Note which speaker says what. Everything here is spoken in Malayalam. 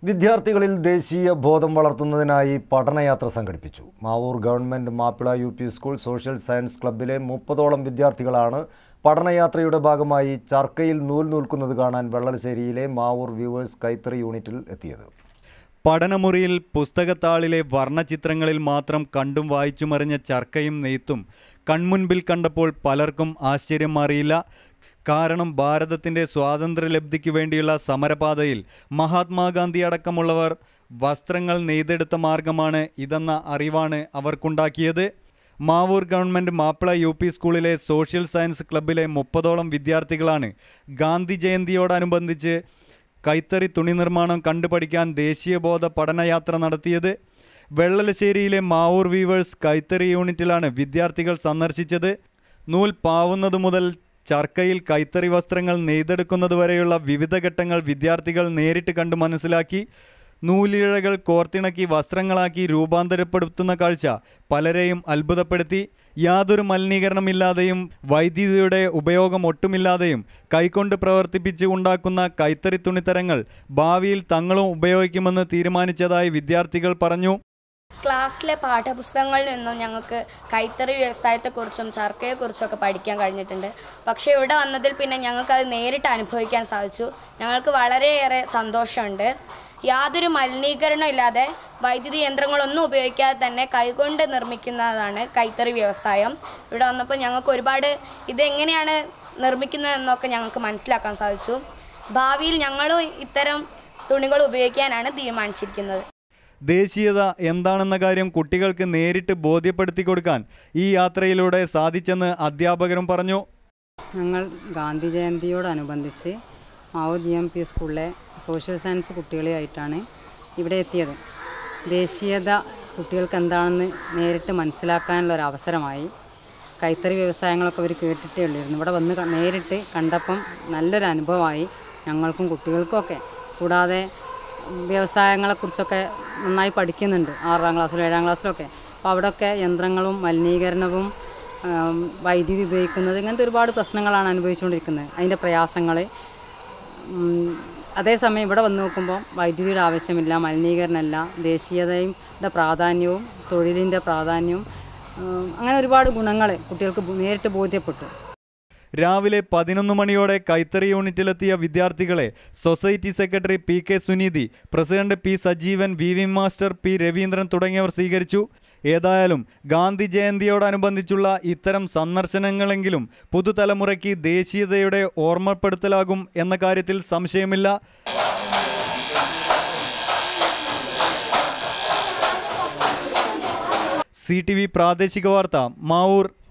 Speaker 1: വിദ്യാർത്ഥികളിൽ ദേശീയ ബോധം വളർത്തുന്നതിനായി പഠനയാത്ര സംഘടിപ്പിച്ചു Mavoor government Mappila U P school social science ക്ലബ്ബിലെ മുപ്പതോളം വിദ്യാർത്ഥികളാണ് പഠനയാത്രയുടെ ഭാഗമായി ചർക്കയിൽ നൂൽ നൂൽക്കുന്നത് കാണാൻ വെള്ളലശ്ശേരിയിലെ മാവൂർ വ്യൂവേഴ്സ് കൈത്തറി യൂണിറ്റിൽ എത്തിയത്
Speaker 2: പഠനമുറിയിൽ പുസ്തകത്താളിലെ വർണ്ണചിത്രങ്ങളിൽ മാത്രം കണ്ടും വായിച്ചുമറിഞ്ഞ ചർക്കയും നെയ്ത്തും കൺമുൻപിൽ കണ്ടപ്പോൾ പലർക്കും ആശ്ചര്യം മാറിയില്ല കാരണം ഭാരതത്തിൻ്റെ സ്വാതന്ത്ര്യലബ്ധിക്ക് വേണ്ടിയുള്ള സമരപാതയിൽ മഹാത്മാഗാന്ധി അടക്കമുള്ളവർ വസ്ത്രങ്ങൾ നെയ്തെടുത്ത മാർഗമാണ് ഇതെന്ന അറിവാണ് അവർക്കുണ്ടാക്കിയത് Mavoor government Mappila U P സ്കൂളിലെ സോഷ്യൽ സയൻസ് ക്ലബ്ബിലെ മുപ്പതോളം വിദ്യാർത്ഥികളാണ് ഗാന്ധി ജയന്തിയോടനുബന്ധിച്ച് കൈത്തറി തുണി നിർമ്മാണം കണ്ടുപഠിക്കാൻ ദേശീയബോധ പഠനയാത്ര നടത്തിയത് വെള്ളലശ്ശേരിയിലെ മാവൂർ വീവേഴ്സ് കൈത്തറി യൂണിറ്റിലാണ് വിദ്യാർത്ഥികൾ സന്ദർശിച്ചത് നൂൽ പാവുന്നത് മുതൽ ചർക്കയിൽ കൈത്തറി വസ്ത്രങ്ങൾ നെയ്തെടുക്കുന്നത് വരെയുള്ള വിവിധ ഘട്ടങ്ങൾ വിദ്യാർത്ഥികൾ നേരിട്ട് കണ്ടു മനസ്സിലാക്കി നൂലിഴകൾ കോർത്തിണക്കി വസ്ത്രങ്ങളാക്കി രൂപാന്തരപ്പെടുത്തുന്ന കാഴ്ച പലരെയും അത്ഭുതപ്പെടുത്തി യാതൊരു മലിനീകരണമില്ലാതെയും വൈദ്യുതിയുടെ ഉപയോഗം ഒട്ടുമില്ലാതെയും കൈകൊണ്ട് പ്രവർത്തിപ്പിച്ച് ഉണ്ടാക്കുന്ന കൈത്തറി തുണിത്തരങ്ങൾ ഭാവിയിൽ തങ്ങളും ഉപയോഗിക്കുമെന്ന് തീരുമാനിച്ചതായി വിദ്യാർത്ഥികൾ പറഞ്ഞു
Speaker 3: ക്ലാസ്സിലെ പാഠപുസ്തകങ്ങളിൽ നിന്നും ഞങ്ങൾക്ക് കൈത്തറി വ്യവസായത്തെക്കുറിച്ചും ചർക്കയെക്കുറിച്ചൊക്കെ പഠിക്കാൻ കഴിഞ്ഞിട്ടുണ്ട് പക്ഷേ ഇവിടെ വന്നതിൽ പിന്നെ ഞങ്ങൾക്ക് അത് നേരിട്ട് അനുഭവിക്കാൻ സാധിച്ചു ഞങ്ങൾക്ക് വളരെയേറെ സന്തോഷമുണ്ട് യാതൊരു മലിനീകരണം ഇല്ലാതെ വൈദ്യുതി യന്ത്രങ്ങളൊന്നും ഉപയോഗിക്കാതെ തന്നെ കൈകൊണ്ട് നിർമ്മിക്കുന്നതാണ് കൈത്തറി വ്യവസായം ഇവിടെ വന്നപ്പോൾ ഞങ്ങൾക്ക് ഒരുപാട് ഇതെങ്ങനെയാണ് നിർമ്മിക്കുന്നതെന്നൊക്കെ ഞങ്ങൾക്ക് മനസ്സിലാക്കാൻ സാധിച്ചു ഭാവിയിൽ ഞങ്ങളും ഇത്തരം തുണികൾ ഉപയോഗിക്കാനാണ് തീരുമാനിച്ചിരിക്കുന്നത്
Speaker 2: ദേശീയത എന്താണെന്ന കാര്യം കുട്ടികൾക്ക് നേരിട്ട് ബോധ്യപ്പെടുത്തി കൊടുക്കാൻ ഈ യാത്രയിലൂടെ സാധിച്ചെന്ന് അധ്യാപകരും പറഞ്ഞു
Speaker 4: ഞങ്ങൾ ഗാന്ധി ജയന്തിയോടനുബന്ധിച്ച് മാവൂർ ജി എം പി സ്കൂളിലെ സോഷ്യൽ സയൻസ് കുട്ടികളെയായിട്ടാണ് ഇവിടെ എത്തിയത് ദേശീയത കുട്ടികൾക്ക് എന്താണെന്ന് നേരിട്ട് മനസ്സിലാക്കാനുള്ള ഒരു അവസരമായി കൈത്തറി വ്യവസായങ്ങളൊക്കെ അവർ കേട്ടിട്ടേ ഉള്ളായിരുന്നു ഇവിടെ വന്ന് ക- നേരിട്ട് കണ്ടപ്പം നല്ലൊരു അനുഭവമായി ഞങ്ങൾക്കും കുട്ടികൾക്കൊക്കെ കൂടാതെ വ്യവസായങ്ങളെക്കുറിച്ചൊക്കെ നന്നായി പഠിക്കുന്നുണ്ട് ആറാം ക്ലാസ്സിലും ഏഴാം ക്ലാസ്സിലൊക്കെ അപ്പോൾ അവിടെയൊക്കെ യന്ത്രങ്ങളും മലിനീകരണവും ആം, വൈദ്യുതി ഉപയോഗിക്കുന്നത് ഇങ്ങനത്തെ ഒരുപാട് പ്രശ്നങ്ങളാണ് അനുഭവിച്ചുകൊണ്ടിരിക്കുന്നത് അതിൻ്റെ പ്രയാസങ്ങൾ ഉം, അതേസമയം ഇവിടെ വന്ന് നോക്കുമ്പോൾ വൈദ്യുതിയുടെ ആവശ്യമില്ല മലിനീകരണമല്ല ദേശീയതയുടെ പ്രാധാന്യവും തൊഴിലിൻ്റെ പ്രാധാന്യവും ഉം, അങ്ങനെ ഒരുപാട് ഗുണങ്ങൾ കുട്ടികൾക്ക് ബു- നേരിട്ട് ബോധ്യപ്പെട്ടു
Speaker 2: രാവിലെ പതിനൊന്ന് മണിയോടെ കൈത്തറി യൂണിറ്റിലെത്തിയ വിദ്യാർത്ഥികളെ society secretary P K Suneethi president P Sajeevan V V master P Raveendran തുടങ്ങിയവർ സ്വീകരിച്ചു ഏതായാലും ഗാന്ധി ജയന്തിയോടനുബന്ധിച്ചുള്ള ഇത്തരം സന്ദർശനങ്ങളെങ്കിലും പുതുതലമുറയ്ക്ക് ദേശീയതയുടെ ഓർമ്മപ്പെടുത്തലാകും എന്ന കാര്യത്തിൽ സംശയമില്ല സി ടി വി പ്രാദേശിക വാർത്ത മാവൂർ